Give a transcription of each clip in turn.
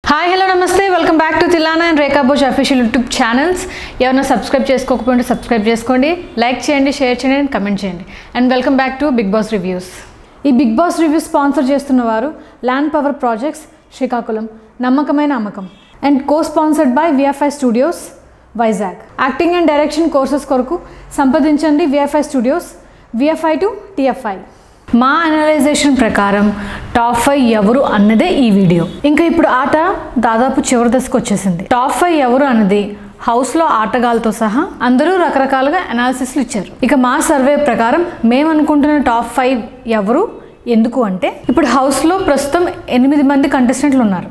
hi hello namaste welcome back to Tilana and Rekha Bhoj official YouTube channels ఎవరైనా subscribe చేసుకోకపోతే subscribe చేసుకోండి like చేయండి షేర్ చేయండి అండ్ కమెంట్ చేయండి and welcome back to Bigg Boss reviews ఈ Bigg Boss reviews sponsor చేస్తున్న వారు ల్యాండ్ పవర్ ప్రాజెక్ట్స్ శ్రీకాకుళం నమ్మకమైన అమ్మకం and co sponsored by VFI studios Vizag acting and direction courses కొరకు సంప్రదించండి VFI studios VFI to TFI మా analysation ప్రకారం టాప్ ఫైవ్ ఎవరు అన్నదే ఈ వీడియో ఇంకా ఇప్పుడు ఆట దాదాపు చివరి దశకు వచ్చేసింది టాప్ ఫైవ్ ఎవరు అన్నది హౌస్లో ఆటగాళ్ళతో సహా అందరూ రకరకాలుగా అనాలిసిస్లు ఇచ్చారు ఇక మా సర్వే ప్రకారం మేము అనుకుంటున్న టాప్ ఫైవ్ ఎవరు ఎందుకు అంటే ఇప్పుడు హౌస్లో ప్రస్తుతం ఎనిమిది మంది కంటెస్టెంట్లు ఉన్నారు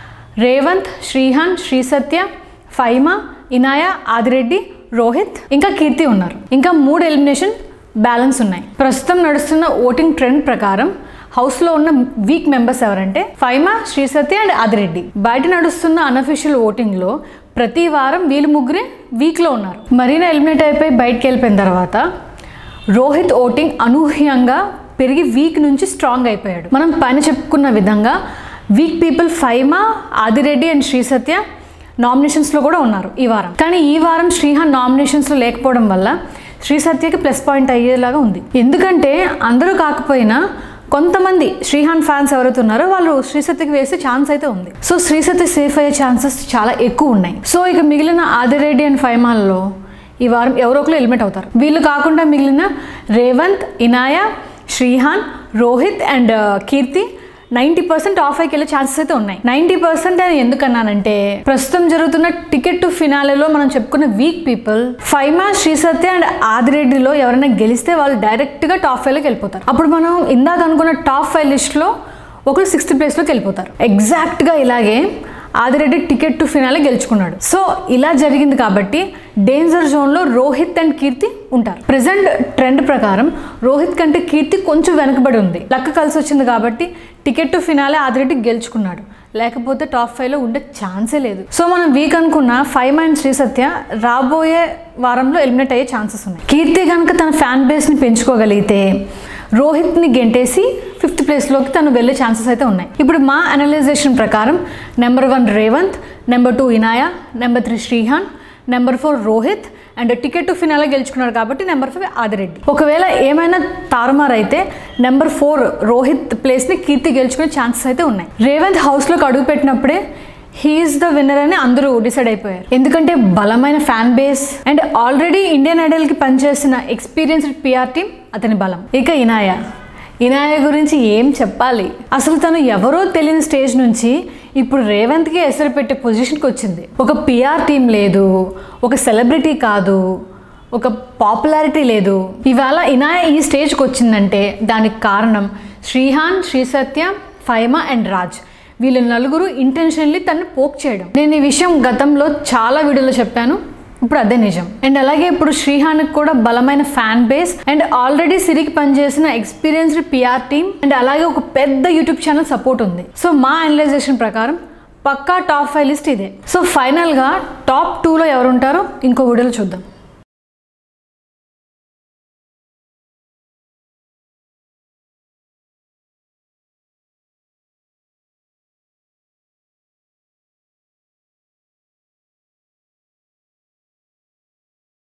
రేవంత్ శ్రీహాన్ శ్రీసత్య ఫైమా ఇనాయ ఆదిరెడ్డి రోహిత్ ఇంకా కీర్తి ఉన్నారు ఇంకా మూడు ఎలిమినేషన్ బ్యాలెన్స్ ఉన్నాయి ప్రస్తుతం నడుస్తున్న ఓటింగ్ ట్రెండ్ ప్రకారం హౌస్లో ఉన్న వీక్ మెంబర్స్ ఎవరంటే ఫైమా శ్రీసత్య అండ్ ఆదిరెడ్డి బయట నడుస్తున్న అనఫిషియల్ ఓటింగ్లో ప్రతి వారం వీళ్ళు ముగ్గురే వీక్లో ఉన్నారు మరీనా ఎలిమినేట్ అయిపోయి బయటకు వెళ్ళిపోయిన తర్వాత రోహిత్ ఓటింగ్ అనూహ్యంగా పెరిగి వీక్ నుంచి స్ట్రాంగ్ అయిపోయాడు మనం పైన చెప్పుకున్న విధంగా weak people Faima Adireddy and Srisatya నామినేషన్స్లో కూడా ఉన్నారు ఈ వారం కానీ ఈ వారం శ్రీహాన్ నామినేషన్స్లో లేకపోవడం వల్ల శ్రీసత్యకి ప్లస్ పాయింట్ అయ్యేలాగా ఉంది ఎందుకంటే అందరూ కాకపోయినా కొంతమంది శ్రీహాన్ ఫ్యాన్స్ ఎవరైతే ఉన్నారో వాళ్ళు శ్రీసత్యకి వేసే ఛాన్స్ అయితే ఉంది సో శ్రీసత్య సేఫ్ అయ్యే ఛాన్సెస్ చాలా ఎక్కువ ఉన్నాయి సో ఇక మిగిలిన ఆదిరెడ్డి అండ్ ఫైమాల్లో ఈ వారం ఎవరో ఒకరు ఎలిమినేట్ అవుతారు వీళ్ళు కాకుండా మిగిలిన Revanth Inaya Srihan Rohit and Keerthi ninety percent of అయికి వెళ్ళే ఛాన్సెస్ అయితే ఉన్నాయి నైంటీ పర్సెంట్ అని ఎందుకన్నానంటే ప్రస్తుతం జరుగుతున్న టికెట్ టు ఫినాలేలో మనం చెప్పుకున్న weak people Faima Srisatya and ఆదిరెడ్డిలో ఎవరైనా గెలిస్తే వాళ్ళు డైరెక్ట్గా టాప్ ఫైవ్లోకి వెళ్ళిపోతారు అప్పుడు మనం ఇందాక అనుకున్న టాప్ ఫైవ్ లిస్ట్లో ఒకరు సిక్స్త్ ప్లేస్లోకి వెళ్ళిపోతారు ఎగ్జాక్ట్గా ఇలాగే ఆదిరెడ్డి టికెట్ టు ఫినాలే గెలుచుకున్నాడు సో ఇలా జరిగింది కాబట్టి డేంజర్ జోన్లో రోహిత్ అండ్ కీర్తి ఉంటారు ప్రజెంట్ ట్రెండ్ ప్రకారం రోహిత్ కంటే కీర్తి కొంచెం వెనకబడి ఉంది లక్క కలిసి వచ్చింది కాబట్టి టికెట్ టు ఫినాలే ఆదిరెడ్డి గెలుచుకున్నాడు లేకపోతే టాప్ ఫైవ్లో ఉండే ఛాన్సే లేదు సో మనం వీక్ అనుకున్న ఫైవ్ మైండ్ శ్రీ సత్య రాబోయే వారంలో ఎలిమినేట్ అయ్యే ఛాన్సెస్ ఉన్నాయి కీర్తి కనుక తన ఫ్యాన్ బేస్ని పెంచుకోగలిగితే రోహిత్ని గెంటేసి ఫిఫ్త్ ప్లేస్లోకి తను వెళ్ళే ఛాన్సెస్ అయితే ఉన్నాయి ఇప్పుడు మా అనలైజేషన్ ప్రకారం number one Revanth number two Inaya number three Srihan number four Rohit and ticket to finale గెలుచుకున్నాడు కాబట్టి నెంబర్ ఫైవ్ ఆదిరెడ్డి ఒకవేళ ఏమైనా తారుమారు అయితే నెంబర్ ఫోర్ రోహిత్ ప్లేస్ని కీర్తి గెలుచుకునే ఛాన్సెస్ అయితే ఉన్నాయి రేవంత్ హౌస్లోకి అడుగు పెట్టినప్పుడే హీఈస్ ద విన్నర్ అని అందరూ డిసైడ్ అయిపోయారు ఎందుకంటే బలమైన fan base and already Indian ఐడల్కి పనిచేసిన ఎక్స్పీరియన్స్డ్ పిఆర్ టీమ్ అతని బలం ఇక ఇనాయ ఇనాయ గురించి ఏం చెప్పాలి అసలు తను ఎవరో తెలియని స్టేజ్ నుంచి ఇప్పుడు రేవంత్కి ఎసరు పెట్టే పొజిషన్కి వచ్చింది ఒక పిఆర్ టీం లేదు ఒక సెలబ్రిటీ కాదు ఒక పాపులారిటీ లేదు ఇవాళ ఇనాయ ఈ స్టేజ్కి వచ్చిందంటే దానికి కారణం శ్రీహాన్ శ్రీసత్య ఫైమా అండ్ రాజ్ వీళ్ళు నలుగురు ఇంటెన్షనల్లీ తను పోక్ చేయడం నేను ఈ విషయం గతంలో చాలా వీడియోలో చెప్పాను ఇప్పుడు అదే నిజం అండ్ అలాగే ఇప్పుడు శ్రీహాన్కి కూడా బలమైన ఫ్యాన్ బేస్ అండ్ ఆల్రెడీ సిరికి పనిచేసిన ఎక్స్పీరియన్స్డ్ పిఆర్ టీమ్ అండ్ అలాగే ఒక పెద్ద యూట్యూబ్ ఛానల్ సపోర్ట్ ఉంది సో మా అనలైజేషన్ ప్రకారం పక్కా టాప్ ఫైవ్ లిస్ట్ ఇదే సో ఫైనల్గా టాప్ టూలో ఎవరు ఉంటారో ఇంకో వీడియోలో చూద్దాం